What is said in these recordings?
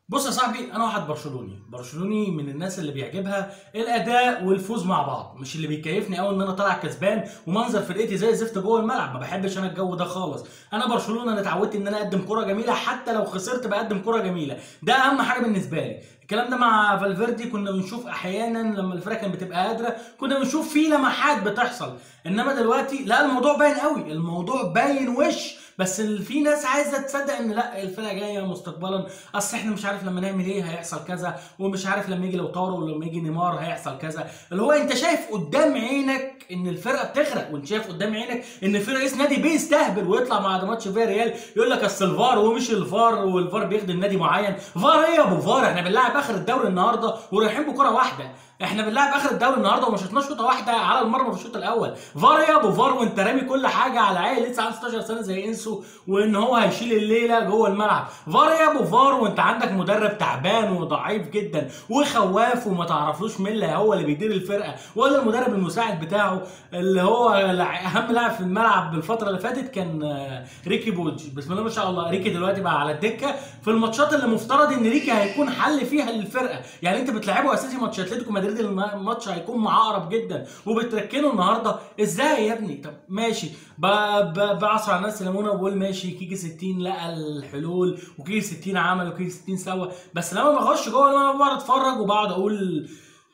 بص يا صاحبي انا واحد برشلوني برشلوني من الناس اللي بيعجبها الاداء والفوز مع بعض مش اللي بيكيفني قوي ان انا طالع كسبان ومنظر فرقتي زي الزفت جوه الملعب ما بحبش انا الجو ده خالص انا برشلونه انا اتعودت ان انا اقدم كره جميله حتى لو خسرت بقدم كره جميله ده اهم حاجه بالنسبه لي الكلام ده مع فالفيردي كنا بنشوف احيانا لما الفرقه كانت بتبقى قادره كنا بنشوف فيه لمحات بتحصل انما دلوقتي لا الموضوع باين قوي الموضوع باين وش بس ال- في ناس عايزه تصدق ان لا الفرقه جايه مستقبلا اصل احنا مش عارف لما نعمل ايه هيحصل كذا ومش عارف لما يجي لوتارو ولما يجي نيمار هيحصل كذا اللي هو انت شايف قدام عينك ان الفرقه بتغرق وانت شايف قدام عينك ان في رئيس نادي بيستهبل ويطلع بعد ماتش فيا ريال يقول لك اصل الفار ومش الفار والفار بيخدم نادي معين فار ايه يا ابو فار احنا بنلعب اخر الدوري النهارده ورايحين بكره واحده احنا بنلعب اخر الدوري النهارده وما شفناش شوطه واحده على المرمى في الشوط الاول فار ايه يا ابو فار وانت رامي كل حاجه على عيل لسه عنده 16 سنه زي انسو وان هو هيشيل الليله جوه الملعب فار ايه يا ابو فار وانت عندك مدرب تعبان وضعيف جدا وخواف وما تعرفلوش مين اللي هو اللي بيدير الفرقه ولا المدرب المساعد بتاعه اللي هو اهم لاعب في الملعب بالفتره اللي فاتت كان آه، ريكي بوج بسم الله ما شاء الله ريكي دلوقتي بقى على الدكه في الماتشات اللي مفترض ان ريكي هيكون حل فيها للفرقه يعني انت بتلعبه اساسي ماتش اتلتيكو مدريد الماتش هيكون معقرب جدا وبتركنه النهارده ازاي يا ابني طب ماشي ب- ب- بعصر على الناس ليمونه وبقول ماشي كيكي 60 لقى الحلول وكيكي 60 عمل وكيكي 60 سوى بس لما بخش جوه الملعب بقعد اتفرج وبقعد اقول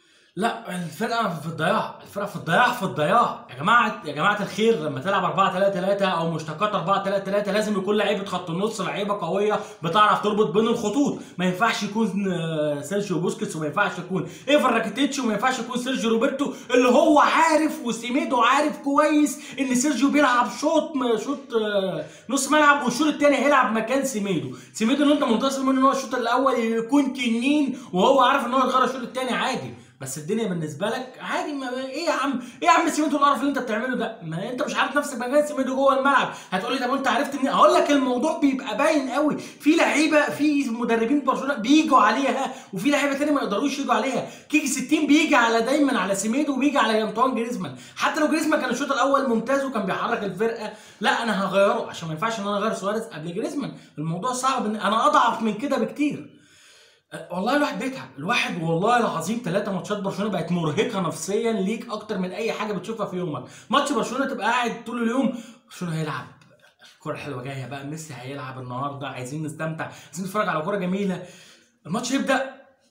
لا الفرقه في الضياع الفرقه في الضياع في الضياع يا جماعه يا جماعه الخير لما تلعب 4 3 3 او مشتقات 4 3 3 لازم يكون لعيبه خط النص لعيبه قويه بتعرف تربط بين الخطوط ما ينفعش يكون آه، سيرجيو بوسكيتس وما ينفعش يكون ايفر راكيتيتش وما ينفعش يكون سيرجيو روبرتو اللي هو عارف وسيميدو عارف كويس ان سيرجيو بيلعب شوط شوط آه، نص ملعب والشوط الثاني هيلعب مكان سيميدو سيميدو اللي انت منتظر منه ان هو الشوط الاول يكون تنين وهو عارف ان هو يغير الشوط الثاني عادي بس الدنيا بالنسبه لك عادي ما ايه يا عم ايه يا عم سيميدو القرف اللي انت بتعمله ده ما انت مش عارف نفسك مكان سيميدو جوه الملعب هتقول لي طب انت عرفت منين هقول لك الموضوع بيبقى باين قوي في لعيبه في مدربين برشلونه بيجوا عليها وفي لعيبه تانية ما يقدروش يجوا عليها كيكي 60 بيجي على دايما على سيميدو وبيجي على انطوان جريزمان حتى لو جريزمان كان الشوط الاول ممتاز وكان بيحرك الفرقه لا انا هغيره عشان ما ينفعش ان انا اغير سواريز قبل جريزمان الموضوع صعب ان انا اضعف من كده بكتير والله الواحد بيتعب الواحد والله العظيم ثلاثة ماتشات برشلونه بقت مرهقه نفسيا ليك اكتر من اي حاجه بتشوفها في يومك ماتش برشلونه تبقى قاعد طول اليوم برشلونه هيلعب الكرة الحلوة جاية بقى ميسي هيلعب النهاردة عايزين نستمتع عايزين نتفرج على كرة جميلة الماتش يبدأ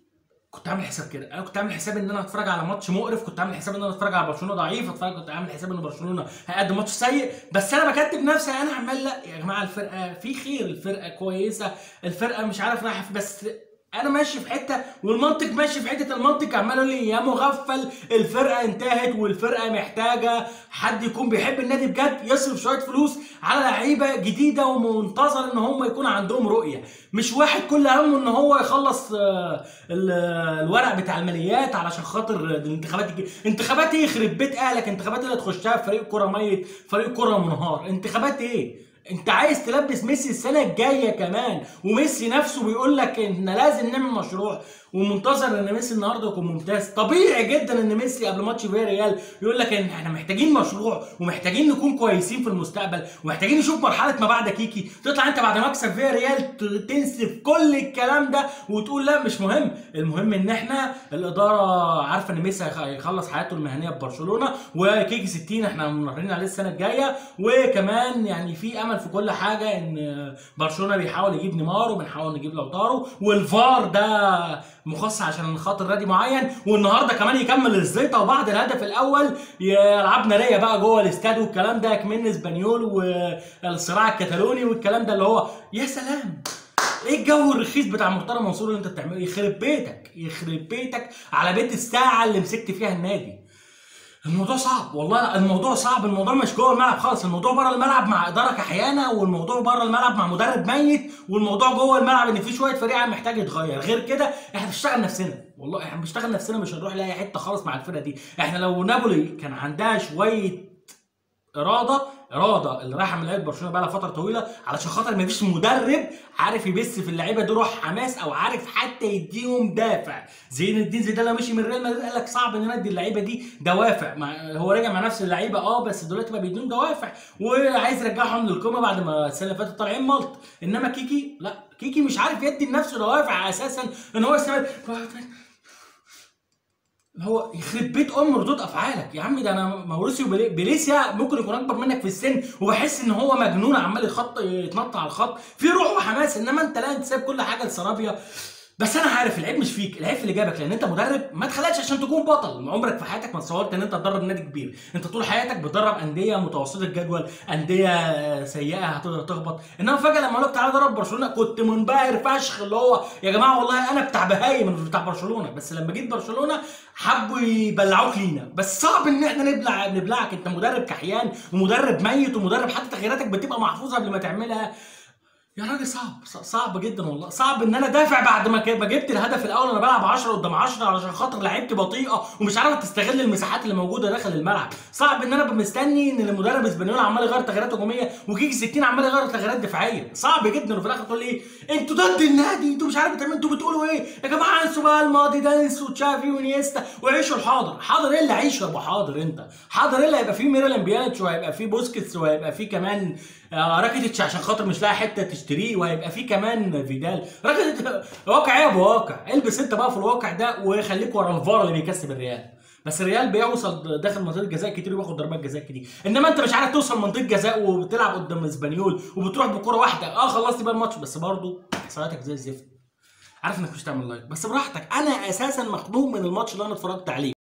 كنت عامل حساب كده انا كنت عامل حساب ان انا اتفرج على ماتش مقرف كنت عامل حساب ان انا اتفرج على برشلونه ضعيف اتفرج كنت عامل حساب ان برشلونه هيقدم ماتش سيء بس انا بكتب نفسي انا عمال لا يا جماعه الفرقه في خير الفرقه كويسه الفرقه مش عارف رايحه في- بس انا ماشي في حته والمنطق ماشي في حته المنطق عمال يقول لي يا مغفل الفرقه انتهت والفرقه محتاجه حد يكون بيحب النادي بجد يصرف شويه فلوس على لعيبه جديده ومنتظر ان هم يكون عندهم رؤيه مش واحد كل همه ان هو يخلص آه، ال- الورق بتاع الماليات علشان خاطر الانتخابات الج- انتخابات ايه يخرب بيت اهلك انتخابات اللي هتخشها في فريق كوره ميت فريق كوره منهار انتخابات ايه انت عايز تلبس ميسي السنه الجايه كمان وميسي نفسه بيقول لك ان لازم نعمل مشروع ومنتظر ان ميسي النهارده يكون ممتاز طبيعي جدا ان ميسي قبل ماتش فيا ريال يقول لك ان احنا محتاجين مشروع ومحتاجين نكون كويسين في المستقبل ومحتاجين نشوف مرحله ما بعد كيكي تطلع انت بعد مكسب فيا ريال ت- تنسف كل الكلام ده وتقول لا مش مهم المهم ان احنا الاداره عارفه ان ميسي هيخ- هيخلص حياته المهنيه ببرشلونه وكيكي 60 احنا منورين عليه السنه الجايه وكمان يعني في امل في كل حاجه ان برشلونه بيحاول يجيب نيمار وبنحاول نجيب لوتارو والفار ده مخصص عشان خاطر نادي معين والنهارده كمان يكمل الزيطه وبعد الهدف الاول يلعب ناريه بقى جوه الاستاد والكلام ده كمان اسبانيول والصراع الكتالوني والكلام ده اللي هو يا سلام ايه الجو الرخيص بتاع مرتضى منصور اللي انت بتعمله يخرب بيتك يخرب بيتك على بيت الساعه اللي مسكت فيها النادي الموضوع صعب والله الموضوع صعب الموضوع مش جوه الملعب خالص الموضوع بره الملعب مع اداره كحيانه والموضوع بره الملعب مع مدرب ميت والموضوع جوه الملعب ان في شويه فريق محتاج يتغير غير كده احنا بنشتغل نفسنا والله احنا بنشتغل نفسنا مش هنروح لاي حته خالص مع الفرقه دي احنا لو نابولي كان عندها شويه اراده اراده اللي رايحه من لعيبه برشلونه بقى لها فتره طويله علشان خاطر مفيش مدرب عارف يبث في اللعيبه دي روح حماس او عارف حتى يديهم دافع زين الدين زيدان لما مشي من ريال مدريد قال لك صعب ان انا ادي اللعيبه دي دوافع مع هو راجع مع نفس اللعيبه اه بس دلوقتي بقى بيديهم دوافع وعايز يرجعهم للقمه بعد ما السنه اللي فاتت طالعين ملط انما كيكي لا كيكي مش عارف يدي لنفسه دوافع اساسا ان هو يستمر اللي هو يخرب بيت ام ردود افعالك يا عم ده انا ماوريسيو بيلي- بيليسيا ممكن يكون اكبر منك في السن وبحس ان هو مجنون عمال يخط يتنطط على الخط في روح وحماس انما انت لا انت سايب كل حاجه لسرابيا بس انا عارف العيب مش فيك العيب في اللي جابك لان انت مدرب ما اتخلقش عشان تكون بطل عمرك في حياتك ما تصورت ان انت تدرب نادي كبير انت طول حياتك بتدرب انديه متوسطه الجدول انديه سيئه هتقدر تهبط انما فجاه لما قالوا لك تعالى درب برشلونه كنت منبهر فشخ اللي هو يا جماعه والله انا بتاع بهايم مش بتاع برشلونه بس لما جيت برشلونه حبوا يبلعوك لينا بس صعب ان احنا نبلع نبلعك انت مدرب كحيان ومدرب ميت ومدرب حتى تغييراتك بتبقى محفوظه قبل ما تعملها يا راجل صعب ص- صعب جدا والله صعب ان انا دافع بعد ما ك- ما جبت الهدف الاول انا بلعب 10 قدام 10 علشان خاطر لعيبتي بطيئه ومش عارفه تستغل المساحات اللي موجوده داخل الملعب صعب ان انا ابقى مستني ان المدرب اسبانيول عمال يغير تغييرات هجوميه وكيكي 60 عمال يغير تغييرات دفاعيه صعب جدا وفي الاخر تقول لي ايه انتوا ضد النادي انتوا مش عارف بتعملوا انتوا بتقولوا ايه يا جماعه انسوا بقى الماضي ده انسوا تشافي وانيستا وعيشوا الحاضر حاضر ايه اللي عيشه يا ابو حاضر انت حاضر ايه اللي هيبقى فيه ميرلان بيانيتش وهيبقى فيه بوسكيتس وهيبقى فيه كمان آه، راكيتيتش عشان خاطر مش لاقي حته تشتريه وهيبقى فيه كمان فيدال راكيتيتش واقع ايه يا ابو واقع البس انت بقى في الواقع ده وخليك ورا الفار اللي بيكسب الريال بس الريال بيوصل داخل منطقه جزاء كتير وبياخد ضربات جزاء كتير انما انت مش عارف توصل منطقه جزاء وبتلعب قدام اسبانيول وبتروح بكره واحده اه خلصت بقى الماتش بس برضه احصائياتك زي الزفت عارف انك مش تعمل لايك بس براحتك انا اساسا مخنوق من الماتش اللي انا اتفرجت عليه